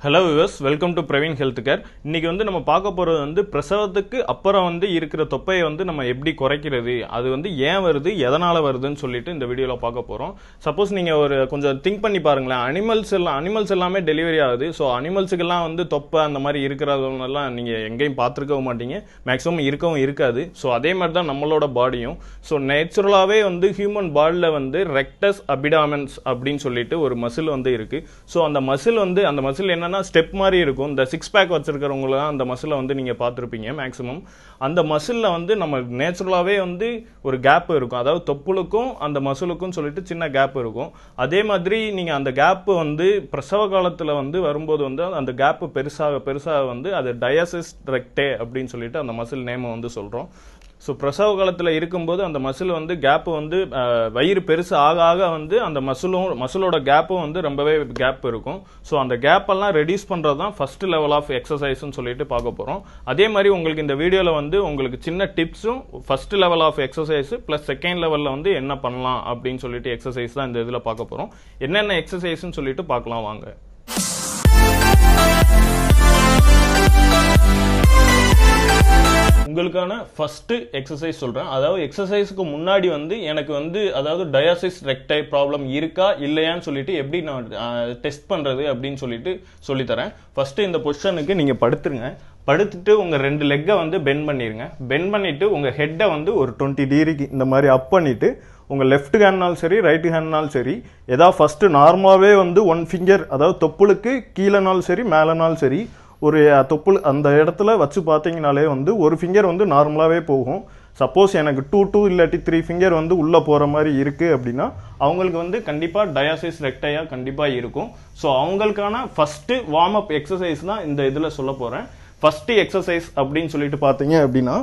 hello viewers welcome to Praveen health care இன்னைக்கு வந்து நம்ம பார்க்க போகிறது வந்து பிரசவத்துக்கு அப்புறம் வந்து இருக்கிற தொப்பையை வந்து நம்ம எப்படி குறைக்கிறது அது வந்து ஏன் வருது எதனால் வருதுன்னு சொல்லிட்டு இந்த வீடியோவில் பார்க்க போகிறோம் சப்போஸ் நீங்கள் ஒரு கொஞ்சம் திங்க் பண்ணி பாருங்களேன் அனிமல்ஸ் எல்லாம் அனிமல்ஸ் எல்லாமே டெலிவரி ஆகுது ஸோ அனிமல்ஸுக்கெல்லாம் வந்து தொப்பை அந்த மாதிரி இருக்கிறதெல்லாம் நீங்கள் எங்கேயும் பார்த்துருக்கவும் மாட்டீங்க மேக்ஸிமம் இருக்கவும் இருக்காது ஸோ அதே மாதிரி தான் நம்மளோட பாடியும் ஸோ நேச்சுரலாகவே வந்து ஹியூமன் பாடியில் வந்து ரெக்டஸ் அபிடாமன்ஸ் அப்படின்னு சொல்லிட்டு ஒரு மசில் வந்து இருக்கு ஸோ அந்த மசில் வந்து அந்த மசில் என்னன்னா ஸ்டெப் மாதிரி இருக்கும் இந்த சிக்ஸ் பேக் வச்சிருக்கிறவங்களாம் அந்த மசிலை வந்து நீங்கள் பார்த்துருப்பீங்க மேக்ஸிமம் அந்த மசிலில் வந்து நம்ம நேச்சுரலாகவே வந்து ஒரு கேப் இருக்கும் அதாவது தொப்புளுக்கும் அந்த மசிலுக்கும் சொல்லிட்டு சின்ன கேப் இருக்கும் அதே மாதிரி நீங்கள் அந்த கேப் வந்து பிரசவ காலத்தில் வந்து வரும்போது வந்து அந்த கேப் பெருசாக பெருசாக வந்து அது டயாசிஸ் ரெக்டே அப்படின்னு சொல்லிட்டு அந்த மசில் நேமை வந்து சொல்கிறோம் ஸோ பிரசவ காலத்தில் இருக்கும்போது அந்த மசில் வந்து கேப் வந்து அஹ், வயிறு பெருசு ஆக ஆக வந்து அந்த மசிலும் மசிலோட கேப்பும் வந்து ரொம்பவே கேப் இருக்கும் ஸோ அந்த கேப்பெல்லாம் ரெடியூஸ் பண்ணுறது தான் ஃபர்ஸ்ட் லெவல் ஆஃப் எக்ஸசைஸ்னு சொல்லிட்டு பார்க்க போகிறோம் அதே மாதிரி உங்களுக்கு இந்த வீடியோவில் வந்து உங்களுக்கு சின்ன டிப்ஸும் first level of exercise plus second லெவலில் வந்து என்ன பண்ணலாம் அப்படின்னு சொல்லிட்டு எக்ஸசைஸ் தான் இந்த இதில் பார்க்க போகிறோம் என்னென்ன எக்ஸசைஸ்னு சொல்லிட்டு பார்க்கலாம் வாங்க உங்களுக்கான ஃபர்ஸ்ட் எக்ஸசைஸ் சொல்றேன் அதாவது எக்ஸசைஸ்க்கு முன்னாடி வந்து எனக்கு வந்து அதாவது டயாசிஸ் ரெக்டை ப்ராப்ளம் இருக்கா இல்லையான்னு சொல்லிட்டு எப்படி நான் டெஸ்ட் பண்றது அப்படின்னு சொல்லிட்டு சொல்லித்தரேன் ஃபர்ஸ்ட் இந்த பொசிஷனுக்கு நீங்க படுத்துருங்க படுத்துட்டு உங்க ரெண்டு லெக்கை வந்து பெண்ட் பண்ணிருங்க பெண்ட் பண்ணிட்டு உங்க ஹெட்டை வந்து ஒரு டுவெண்ட்டி டிகிரிக்கு இந்த மாதிரி அப் பண்ணிட்டு உங்க லெஃப்ட் ஹேண்ட்னாலும் சரி ரைட் ஹேண்ட்னாலும் சரி ஏதாவது ஃபர்ஸ்ட் நார்மலாவே வந்து ஒன் ஃபிங்கர் அதாவது தொப்புளுக்கு கீழனாலும் சரி மேலனாலும் சரி ஒரு தொப்புள் அந்த இடத்துல வச்சு பார்த்தீங்கனாலே வந்து ஒரு ஃபிங்கர் வந்து நார்மலாகவே போகும் சப்போஸ் எனக்கு டூ டூ இல்லாட்டி த்ரீ ஃபிங்கர் வந்து உள்ளே போகிற மாதிரி இருக்குது அப்படின்னா அவங்களுக்கு வந்து கண்டிப்பாக டயாசிஸ் ரெக்டையாக கண்டிப்பாக இருக்கும் ஸோ அவங்களுக்கான ஃபஸ்ட்டு வார்ம் அப் எக்ஸசைஸ் தான் இந்த இதில் சொல்ல போகிறேன் ஃபஸ்ட்டு எக்ஸசைஸ் அப்படின்னு சொல்லிட்டு பார்த்தீங்க அப்படின்னா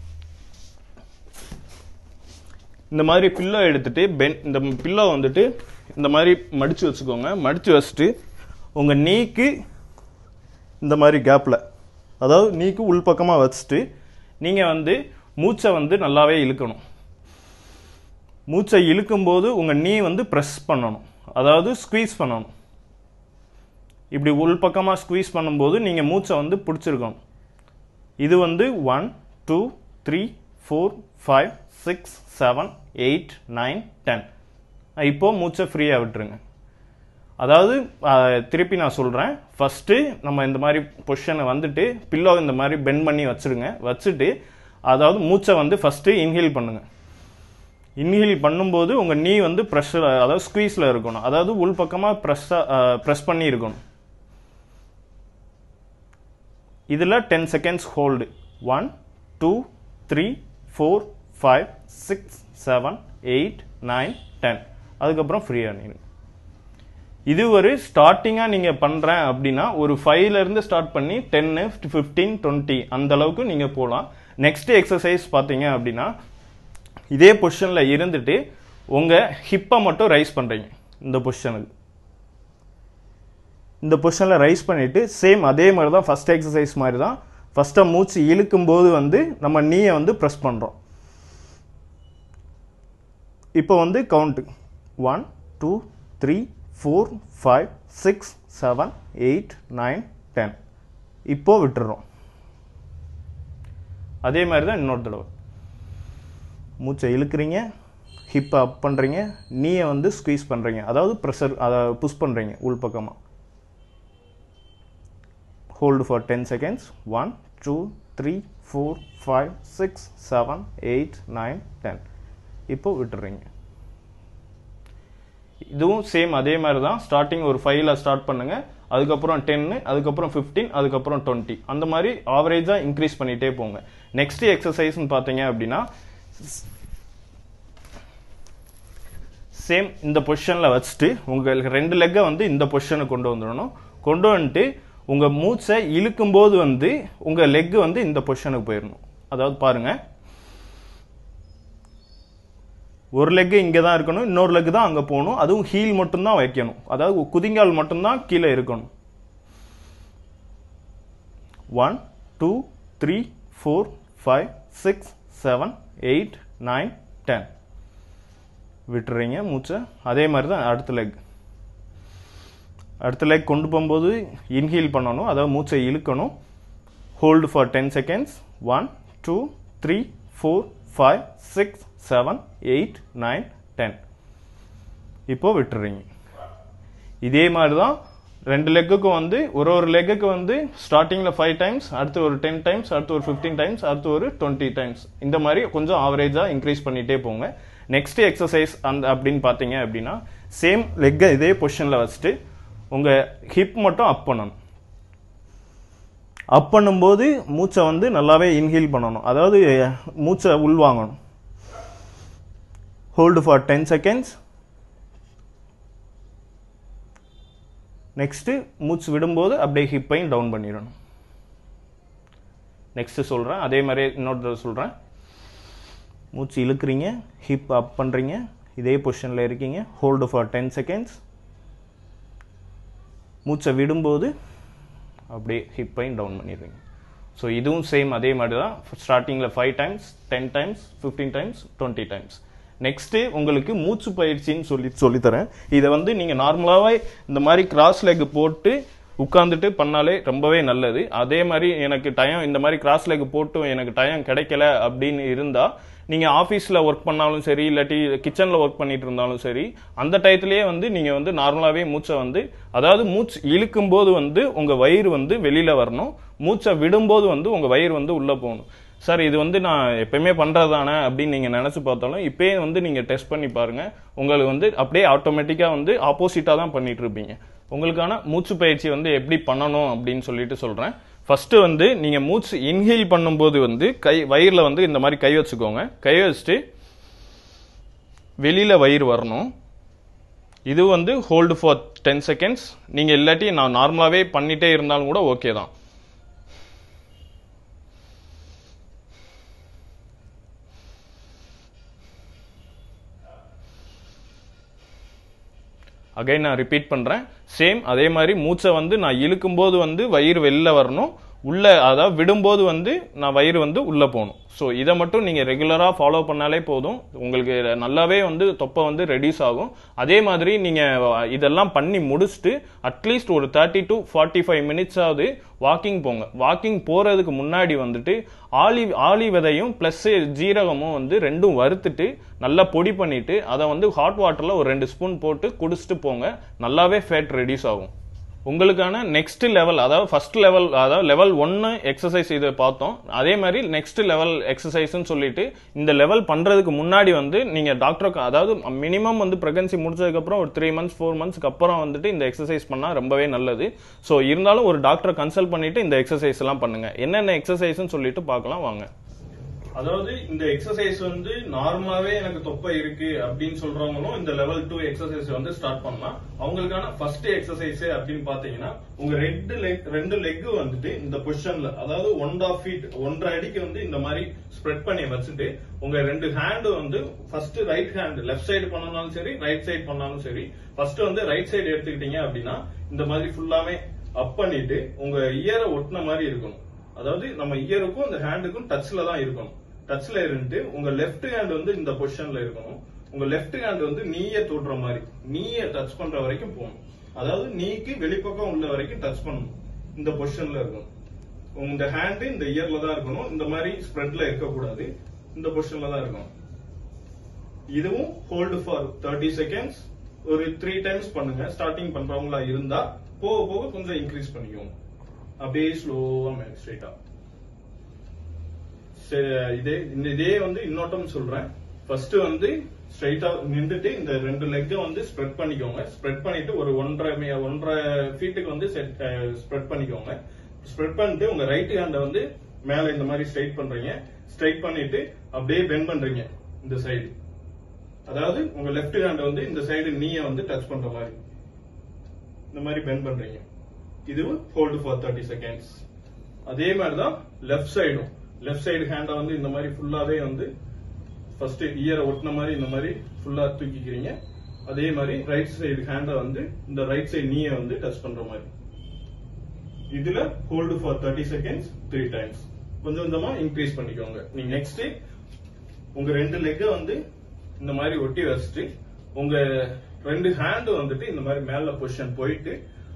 இந்த மாதிரி பில்லோ எடுத்துட்டு பென் இந்த பில்லோ வந்துட்டு இந்த மாதிரி மடிச்சு வச்சுக்கோங்க மடிச்சு வச்சுட்டு உங்கள் நீக்கு இந்த மாதிரி கேப்பில் அதாவது நீக்கு உள்பக்கமாக வச்சுட்டு நீங்கள் வந்து மூச்சை வந்து நல்லாவே இழுக்கணும் மூச்சை இழுக்கும்போது உங்கள் நீ வந்து ப்ரெஸ் பண்ணணும் அதாவது ஸ்குவீஸ் பண்ணணும் இப்படி உள்பக்கமாக ஸ்குவீஸ் பண்ணும்போது நீங்கள் மூச்சை வந்து பிடிச்சிருக்கணும் இது வந்து one two three four five six seven eight nine ten இப்போ மூச்சை ஃப்ரீயாக விட்டுருங்க அதாவது அஹ், திருப்பி நான் சொல்கிறேன் ஃபஸ்ட்டு நம்ம இந்த மாதிரி பொசிஷனை வந்துட்டு பில்லோ இந்த மாதிரி பெண்ட் பண்ணி வச்சுருங்க வச்சுட்டு அதாவது மூச்சை வந்து ஃபஸ்ட்டு இன்ஹேல் பண்ணுங்க இன்ஹேல் பண்ணும்போது உங்கள் நீ வந்து ப்ரெஷர் அதாவது ஸ்குவீஸில் இருக்கணும் அதாவது உள் பக்கமாக ப்ரெஸ்ஸாக ப்ரெஸ் பண்ணி இருக்கணும் இதில் ten seconds hold one two three four five six seven eight nine ten அதுக்கப்புறம் ஃப்ரீ ஆனிடுங்க இது ஒரு ஸ்டார்டிங்காக நீங்கள் பண்ணுறேன் அப்படின்னா ஒரு ஃபைவ்ல இருந்து ஸ்டார்ட் பண்ணி டென்னு ஃபிஃப்டீன் டுவெண்ட்டி அந்த அளவுக்கு நீங்கள் போகலாம் நெக்ஸ்ட் எக்ஸசைஸ் பார்த்தீங்க அப்படின்னா இதே பொசிஷனில் இருந்துட்டு உங்கள் ஹிப்பை மட்டும் ரைஸ் பண்ணுறீங்க இந்த பொசிஷனுக்கு இந்த பொசிஷனில் ரைஸ் பண்ணிவிட்டு சேம் அதே மாதிரி தான் ஃபஸ்ட் எக்ஸசைஸ் மாதிரி தான் ஃபஸ்ட்டாக மூச்சு இழுக்கும்போது வந்து நம்ம நீயை வந்து ப்ரெஸ் பண்ணுறோம் இப்போ வந்து count one two three four five six seven eight nine ten இப்போ விட்டுறோம் அதே மாதிரி தான் இன்னொரு தடவை மூச்சை இழுக்கிறீங்க ஹிப்பை அப் பண்ணுறீங்க நீயை வந்து ஸ்குவீஸ் பண்ணுறீங்க அதாவது ப்ரெஷர் அதை புஷ் பண்ணுறீங்க உள்பக்கமாக hold for ten seconds one two three four five six seven eight nine ten இப்போ விட்டுறீங்க இதுவும் சேம் அதே மாதிரி தான் ஸ்டார்டிங் ஒரு ஃபைவ்ல ஸ்டார்ட் பண்ணுங்க அதுக்கப்புறம் டென்னு அதுக்கப்புறம் ஃபிஃப்டீன் அதுக்கப்புறம் டுவெண்ட்டி அந்த மாதிரி ஆவரேஜாக இன்க்ரீஸ் பண்ணிட்டே போங்க நெக்ஸ்ட் எக்ஸசைஸ்னு பார்த்தீங்க அப்படின்னா சேம் இந்த பொசிஷனில் வச்சுட்டு உங்களுக்கு ரெண்டு லெக்கை வந்து இந்த பொசிஷனுக்கு கொண்டு வந்துடணும் கொண்டு வந்துட்டு உங்கள் மூச்சை இழுக்கும்போது வந்து உங்கள் லெக் வந்து இந்த பொசிஷனுக்கு போயிடணும் அதாவது பாருங்க ஒரு லெக்கு இங்கே தான் இருக்கணும் இன்னொரு லெக் தான் அங்கே போகணும் அதுவும் ஹீல் மட்டும்தான் வைக்கணும் அதாவது குதிங்கால் மட்டும்தான் கீழே இருக்கணும் one two three four five six seven eight nine ten விட்டுறீங்க மூச்சை அதே மாதிரி தான் அடுத்த லெக் அடுத்த லெக் கொண்டு போகும்போது இன்ஹீல் பண்ணணும் அதாவது மூச்சை இழுக்கணும் hold for ten seconds one two three four five six seven eight nine ten இப்போ விட்டுறீங்க இதே மாதிரி தான் ரெண்டு லெக்குக்கும் வந்து ஒரு ஒரு லெக்குக்கு வந்து ஸ்டார்டிங்கில் ஃபைவ் டைம்ஸ் அடுத்து ஒரு டென் டைம்ஸ் அடுத்து ஒரு ஃபிஃப்டீன் டைம்ஸ் அடுத்து ஒரு டுவெண்ட்டி டைம்ஸ் இந்த மாதிரி கொஞ்சம் ஆவரேஜாக இன்க்ரீஸ் பண்ணிகிட்டே போங்க நெக்ஸ்ட் எக்ஸசைஸ் அந்த அப்படின்னு பார்த்தீங்க அப்படின்னா சேம் லெக்கை இதே பொசிஷனில் வச்சுட்டு உங்கள் ஹிப் மட்டும் அப் பண்ணணும் அப் பண்ணும்போது மூச்சை வந்து நல்லாவே இன்ஹீல் பண்ணணும் அதாவது மூச்சை உள்வாங்கணும் hold for ten seconds next மூச்சு விடும்போது அப்படியே ஹிப்பையும் டவுன் பண்ணிடணும் நெக்ஸ்ட்டு சொல்கிறேன் அதே மாதிரி இன்னொரு தடவை சொல்கிறேன் மூச்சு இழுக்கிறீங்க ஹிப் அப் பண்ணுறீங்க இதே பொசிஷனில் இருக்கீங்க ஹோல்டு ஃபார் டென் செகண்ட்ஸ் மூச்சை விடும்போது அப்படியே ஹிப்பையும் டவுன் பண்ணிடுவீங்க ஸோ இதுவும் சேம் அதே மாதிரி தான் ஸ்டார்டிங்கில் five times ten times fifteen times twenty times next உங்களுக்கு மூச்சு பயிற்சின்னு சொல்லி சொல்லித்தரேன் இதை வந்து நீங்கள் நார்மலாகவே இந்த மாதிரி கிராஸ் லெக் போட்டு உட்காந்துட்டு பண்ணாலே ரொம்பவே நல்லது அதே மாதிரி எனக்கு டைம் இந்த மாதிரி கிராஸ் லெக் போட்டு எனக்கு டைம் கிடைக்கல அப்படின்னு இருந்தால் நீங்கள் ஆஃபீஸில் ஒர்க் பண்ணாலும் சரி இல்லாட்டி கிச்சனில் ஒர்க் பண்ணிட்டு இருந்தாலும் சரி அந்த டயத்துலேயே வந்து நீங்கள் வந்து நார்மலாகவே மூச்சை வந்து அதாவது மூச்சு இழுக்கும் போது வந்து உங்கள் வயிறு வந்து வெளியில் வரணும் மூச்சை விடும்போது வந்து உங்கள் வயிறு வந்து உள்ளே போகணும் சார் இது வந்து நான் எப்பயுமே பண்ணுறதானே அப்படின்னு நீங்கள் நினச்சி பார்த்தாலும் இப்போயே வந்து நீங்கள் டெஸ்ட் பண்ணி பாருங்கள் உங்களுக்கு வந்து அப்படியே ஆட்டோமேட்டிக்காக வந்து ஆப்போசிட்டாக தான் பண்ணிட்டு இருப்பீங்க உங்களுக்கான மூச்சு பயிற்சி வந்து எப்படி பண்ணணும் அப்படின்னு சொல்லிட்டு சொல்கிறேன் ஃபர்ஸ்ட் வந்து நீங்க மூச்சு இன்ஹேல் பண்ணும்போது வந்து கை வயிறுல வந்து இந்த மாதிரி கை வச்சுக்கோங்க கை வச்சுட்டு வெளியில வயிறு வரணும் இது வந்து ஹோல்டு ஃபார் டென் செகண்ட்ஸ் நீங்க இல்லாட்டி நான் நார்மலாவே பண்ணிட்டே இருந்தாலும் கூட ஓகே தான் அகைன் நான் ரிப்பீட் பண்றேன் சேம் அதே மாதிரி மூச்சை வந்து நான் இழுக்கும்போது வந்து வயிறு வெளில வரணும் உள்ள அதாவது விடும்போது வந்து நான் வயிறு வந்து உள்ள போகணும் ஸோ இதை மட்டும் நீங்க ரெகுலரா ஃபாலோ பண்ணாலே போதும் உங்களுக்கு நல்லாவே வந்து தொப்பை வந்து ரெடியூஸ் ஆகும் அதே மாதிரி நீங்க இதெல்லாம் பண்ணி முடிச்சுட்டு அட்லீஸ்ட் ஒரு thirty to forty five minutes ஆகுது வாக்கிங் போங்க வாக்கிங் போறதுக்கு முன்னாடி வந்துட்டு ஆலி ஆலி விதையும் ப்ளஸ் ஜீரகமும் வந்து ரெண்டும் வறுத்துட்டு நல்லா பொடி பண்ணிட்டு அதை வந்து ஹாட் வாட்டர்ல ஒரு ரெண்டு ஸ்பூன் போட்டு குடிச்சிட்டு போங்க நல்லாவே ஃபேட் ரெடியூஸ் ஆகும் உங்களுக்கான நெக்ஸ்ட் லெவல் அதாவது ஃபர்ஸ்ட் லெவல் அதாவது லெவல் ஒன்னு எக்ஸசைஸ் இதை பார்த்தோம் அதே மாதிரி நெக்ஸ்ட் லெவல் எக்ஸசைஸ்னு சொல்லிட்டு இந்த லெவல் பண்றதுக்கு முன்னாடி வந்து நீங்க டாக்டருக்கு அதாவது மினிமம் வந்து பிரெக்னன்சி முடிச்சதுக்கு அப்புறம் ஒரு த்ரீ மந்த்ஸ் ஃபோர் மந்த்ஸ்க்கு அப்புறம் வந்துட்டு இந்த எக்ஸசைஸ் பண்ணா ரொம்பவே நல்லது ஸோ இருந்தாலும் ஒரு டாக்டரை கன்சல்ட் பண்ணிட்டு இந்த எக்ஸசைஸ் எல்லாம் பண்ணுங்க என்னென்ன எக்ஸசைஸ்னு சொல்லிட்டு பார்க்கலாம் வாங்க அதாவது இந்த எக்ஸசைஸ் வந்து நார்மலாவே எனக்கு தொப்பை இருக்கு அப்படின்னு சொல்றவங்களும் இந்த லெவல் டூ எக்ஸசைஸ் வந்து ஸ்டார்ட் பண்ணலாம் அவங்களுக்கான ஃபர்ஸ்ட் எக்ஸசைஸ் அப்படின்னு பாத்தீங்கன்னா உங்க ரெண்டு லெக் ரெண்டு லெக் வந்துட்டு இந்த பொசிஷன்ல அதாவது ஒன் ஆஃப் ஃபீட் ஒன்றரை அடிக்கு வந்து இந்த மாதிரி ஸ்ப்ரெட் பண்ணி வச்சுட்டு உங்க ரெண்டு ஹேண்ட் வந்து first right hand left side பண்ணாலும் சரி ரைட் சைடு பண்ணாலும் சரி ஃபர்ஸ்ட் வந்து ரைட் சைடு எடுத்துக்கிட்டீங்க அப்படின்னா இந்த மாதிரி ஃபுல்லாவே அப் பண்ணிட்டு உங்க இயரை ஒட்டின மாதிரி இருக்கணும் அதாவது நம்ம இயருக்கும் இந்த ஹேண்டுக்கும் டச்ல தான் இருக்கணும் டச்ல இருந்துட்டு உங்க லெஃப்ட் ஹேண்ட் வந்து இந்த பொசிஷன்ல இருக்கணும் உங்க லெஃப்ட் ஹேண்ட் வந்து நீயே தொடுற மாதிரி நீயே டச் பண்ற வரைக்கும் போகணும் அதாவது நீக்கு வெளிப்பக்கம் உள்ள வரைக்கும் டச் பண்ணணும் இந்த பொசிஷன்ல இருக்கணும் உங்க ஹேண்ட் இந்த இயர்ல தான் இருக்கணும் இந்த மாதிரி ஸ்ப்ரெட்ல இருக்கக்கூடாது இந்த பொசிஷன்ல தான் இருக்கணும் இதுவும் ஹோல்டு ஃபார் தேர்ட்டி செகண்ட்ஸ் ஒரு த்ரீ டைம்ஸ் பண்ணுங்க ஸ்டார்டிங் பண்றவங்களா இருந்தா போக போக கொஞ்சம் இன்க்ரீஸ் பண்ணிக்கோங்க அப்படியே ஸ்லோவா மேல் ஸ்ட்ரைட்டா இதே இந்த இதே வந்து இன்னொட்டம் சொல்றேன் ஃபர்ஸ்ட் வந்து ஸ்ட்ரைட்டா நின்றுட்டு இந்த ரெண்டு லெக்கை வந்து ஸ்ப்ரெட் பண்ணிக்கோங்க ஸ்ப்ரெட் பண்ணிட்டு ஒரு ஒன்றரை மீ- ஒன்றரை ஃபீட்டுக்கு வந்து ஸ்ப்ரெட் பண்ணிக்கோங்க ஸ்ப்ரெட் பண்ணிட்டு உங்க ரைட் ஹேண்ட வந்து மேல இந்த மாதிரி ஸ்ட்ரைட் பண்றீங்க ஸ்ட்ரைட் பண்ணிட்டு அப்படியே பெண்ட் பண்றீங்க இந்த சைடு அதாவது உங்க லெஃப்ட் ஹேண்ட வந்து இந்த சைடு நீய வந்து டச் பண்ற மாதிரி இந்த மாதிரி பெண்ட் பண்றீங்க இதுவும் ஹோல்டு ஃபார் தேர்ட்டி செகண்ட்ஸ் அதே மாதிரி தான் லெஃப்ட் சைடும் லெஃப்ட் சைடு ஹேண்ட வந்து இந்த மாதிரி ஃபுல்லாவே வந்து ஃபர்ஸ்ட் இயரை ஒட்டின மாதிரி இந்த மாதிரி ஃபுல்லா தூக்கிக்கிறீங்க அதே மாதிரி ரைட் சைடு ஹேண்ட வந்து இந்த ரைட் சைடு நீயை வந்து டச் பண்ற மாதிரி இதுல hold for thirty seconds three times கொஞ்சம் கொஞ்சமா இன்க்ரீஸ் பண்ணிக்கோங்க நீங்க நெக்ஸ்ட் உங்க ரெண்டு லெக்க வந்து இந்த மாதிரி ஒட்டி வச்சுட்டு உங்க ரெண்டு ஹேண்ட் வந்துட்டு இந்த மாதிரி மேல பொசிஷன் போயிட்டு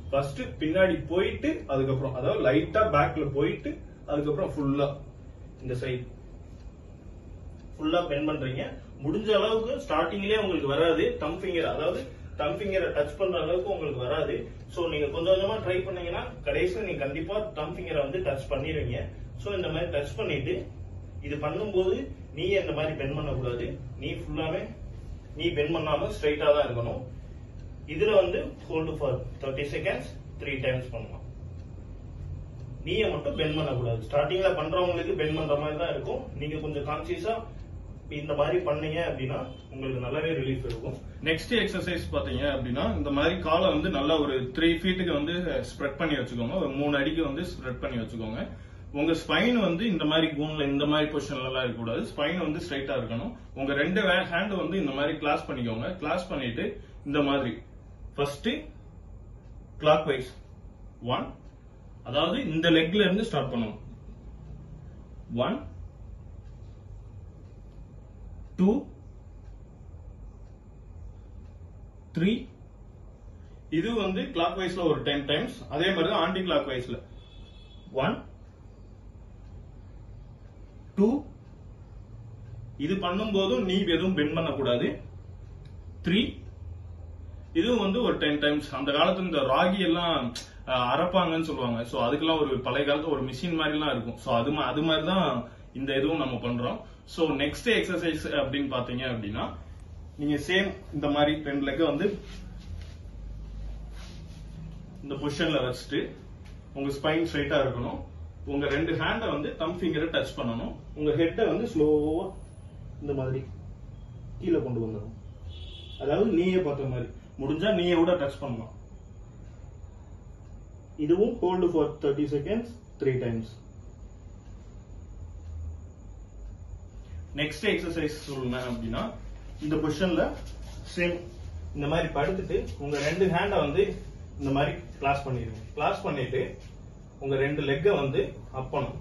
ஃபர்ஸ்ட் பின்னாடி போயிட்டு அதுக்கப்புறம் அதாவது லைட்டா பேக்ல போயிட்டு அதுக்கப்புறம் ஃபுல்லா இந்த சைடு ஃபுல்லா பெண்ட் பண்றீங்க முடிஞ்ச அளவுக்கு ஸ்டார்டிங்லயே உங்களுக்கு வராது தம் ஃபிங்கர் அதாவது தம் ஃபிங்கரை டச் பண்ற அளவுக்கு உங்களுக்கு வராது சோ நீங்க கொஞ்சம் கொஞ்சமா ட்ரை பண்ணீங்கன்னா கடைசியில் நீங்க கண்டிப்பா தம் ஃபிங்கரை வந்து டச் பண்ணிடுவீங்க சோ இந்த மாதிரி டச் பண்ணிட்டு இது பண்ணும்போது நீ இந்த மாதிரி பெண்ட் பண்ணக்கூடாது நீ ஃபுல்லாவே நீ பெண்ட் பண்ணாம ஸ்ட்ரைட்டா தான் இருக்கணும் இதுல வந்து hold for thirty seconds three times பண்ணலாம் நீய மட்டும் பெண்ட் பண்ணக்கூடாது ஸ்டார்டிங்ல பண்றவங்களுக்கு பெண்ட் பண்ற மாதிரி தான் இருக்கும் நீங்க கொஞ்சம் கான்சியஸா இந்த மாதிரி பண்ணீங்க அப்படின்னா உங்களுக்கு நல்லாவே ரிலீஃப் இருக்கும் நெக்ஸ்ட் எக்ஸசைஸ் பாத்தீங்க அப்படின்னா இந்த மாதிரி காலை வந்து நல்லா ஒரு த்ரீ ஃபீட்டுக்கு வந்து ஸ்ப்ரெட் பண்ணி வச்சுக்கோங்க ஒரு மூணு அடிக்கு வந்து ஸ்ப்ரெட் பண்ணி வச்சுக்கோங்க உங்க ஸ்பைன் வந்து இந்த மாதிரி கூன்ல இந்த மாதிரி பொசிஷன்ல எல்லாம் இருக்கக்கூடாது ஸ்பைன் வந்து ஸ்ட்ரைட்டா இருக்கணும் உங்க ரெண்டு ஹேண்ட் வந்து இந்த மாதிரி கிளாஸ் பண்ணிக்கோங்க கிளாஸ் பண்ணிட்டு இந்த மாதிரி ஃபர்ஸ்ட் கிளாக் வைஸ் ஒன் அதாவது இந்த லெக்ல இருந்து ஸ்டார்ட் பண்ணணும் ஒன் டூ த்ரீ இது வந்து கிளாக் வைஸ்ல ஒரு டென் டைம்ஸ் அதே மாதிரி தான் ஆன்டி கிளாக் வைஸ்ல ஒன் டூ இது பண்ணும்போதும் நீ எதுவும் பெண்ட் பண்ணக்கூடாது த்ரீ இதுவும் வந்து ஒரு டென் டைம்ஸ் அந்த காலத்துல இந்த ராகி எல்லாம் அஹ், அரைப்பாங்கன்னு சொல்லுவாங்க சோ அதுக்கெல்லாம் ஒரு பழைய காலத்துல ஒரு மிஷின் மாதிரி எல்லாம் இருக்கும் சோ அது மா- அது மாதிரி தான் இந்த இதுவும் நம்ம பண்றோம் சோ நெக்ஸ்ட் எக்ஸசைஸ் அப்படின்னு பாத்தீங்க அப்படின்னா நீங்க சேம் இந்த மாதிரி ரெண்டு லெக்க வந்து இந்த பொசிஷன்ல வச்சுட்டு உங்க ஸ்பைன் ஸ்ட்ரைட்டா இருக்கணும் உங்க ரெண்டு ஹேண்ட வந்து தம் ஃபிங்கரை டச் பண்ணணும் உங்க ஹெட்டை வந்து ஸ்லோவா இந்த மாதிரி கீழே கொண்டு வந்துடணும் அதாவது நீயே பார்த்த மாதிரி முடிஞ்சா நீயே கூட டச் பண்ணலாம் இதுவும் hold for thirty seconds three times next exercise சொல்லுங்க அப்படின்னா இந்த பொசிஷன்ல சேம் இந்த மாதிரி படுத்துட்டு உங்க ரெண்டு ஹேண்ட வந்து இந்த மாதிரி கிளாஸ் பண்ணிடுங்க கிளாஸ் பண்ணிட்டு உங்க ரெண்டு லெக்க வந்து அப்பணும்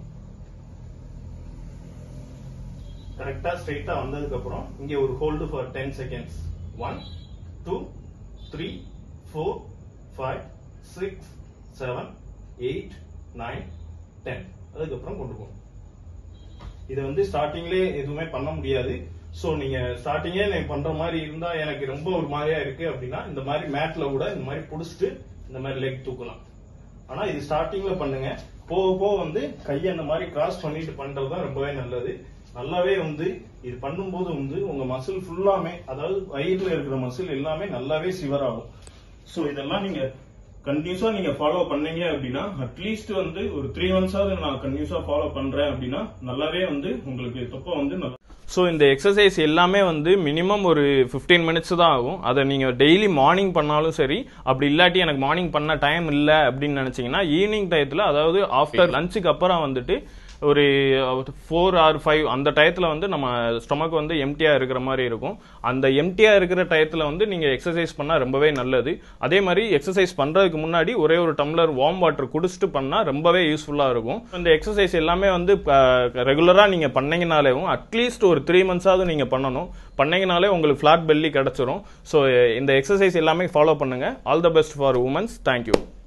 கரெக்டா ஸ்ட்ரைட்டா வந்ததுக்கு அப்புறம் இங்க ஒரு hold for ten seconds one two three four five six seven eight nine ten அதுக்கப்புறம் கொண்டு போகணும் இதை வந்து ஸ்டார்டிங்லேயே எதுவுமே பண்ண முடியாது சோ நீங்க ஸ்டார்டிங்கே நீங்க பண்ற மாதிரி இருந்தா எனக்கு ரொம்ப ஒரு மாதிரியா இருக்கு அப்படின்னா இந்த மாதிரி மேட்ல கூட இந்த மாதிரி புடிச்சிட்டு இந்த மாதிரி லெக் தூக்கலாம் ஆனா இது ஸ்டார்டிங்ல பண்ணுங்க போக போக வந்து கையை இந்த மாதிரி கிராஸ் பண்ணிட்டு பண்றது தான் ரொம்பவே நல்லது நல்லாவே வந்து இது பண்ணும்போது வந்து உங்க மசில் ஃபுல்லாமே அதாவது வயிறுல இருக்கிற மசில் எல்லாமே நல்லாவே சிவர் ஆகும் சோ இதெல்லாம் நீங்க கண்டினியூஸா நீங்க ஃபாலோ பண்ணீங்க அப்படின்னா அட்லீஸ்ட் வந்து ஒரு த்ரீ மந்த்ஸாவது நான் கண்டினியூஸா ஃபாலோ பண்றேன் அப்படின்னா நல்லாவே வந்து உங்களுக்கு தொப்பை வந்து நல்லா ஸோ இந்த எக்ஸசைஸ் எல்லாமே வந்து மினிமம் ஒரு ஃபிஃப்டீன் மினிட்ஸ் தான் ஆகும் அதை நீங்கள் டெய்லி மார்னிங் பண்ணாலும் சரி அப்படி இல்லாட்டி எனக்கு மார்னிங் பண்ண டைம் இல்லை அப்படின்னு நினச்சிங்கன்னா ஈவினிங் டயத்தில் அதாவது ஆஃப்டர் லஞ்சுக்கு அப்புறம் வந்துட்டு ஒரு ஃபோர் ஆர் ஃபைவ் அந்த டயத்தில் வந்து நம்ம ஸ்டொமக் வந்து எம்டியாக இருக்கிற மாதிரி இருக்கும் அந்த எம்டியாக இருக்கிற டயத்தில் வந்து நீங்கள் எக்ஸசைஸ் பண்ணால் ரொம்பவே நல்லது அதே மாதிரி எக்ஸசைஸ் பண்ணுறதுக்கு முன்னாடி ஒரே ஒரு டம்ளர் வார்ம் வாட்டர் குடிச்சிட்டு பண்ணால் ரொம்பவே யூஸ்ஃபுல்லாக இருக்கும் இந்த எக்ஸசைஸ் எல்லாமே வந்து ரெகுலராக நீங்கள் பண்ணீங்கனாலேவும் அட்லீஸ்ட் ஒரு த்ரீ மந்த்ஸாவது நீங்கள் பண்ணணும் பண்ணீங்கனாலே உங்களுக்கு ஃப்ளாட் பெல்லி கிடச்சிரும் ஸோ இந்த எக்ஸசைஸ் எல்லாமே ஃபாலோ பண்ணுங்கள் all the best for womens thank you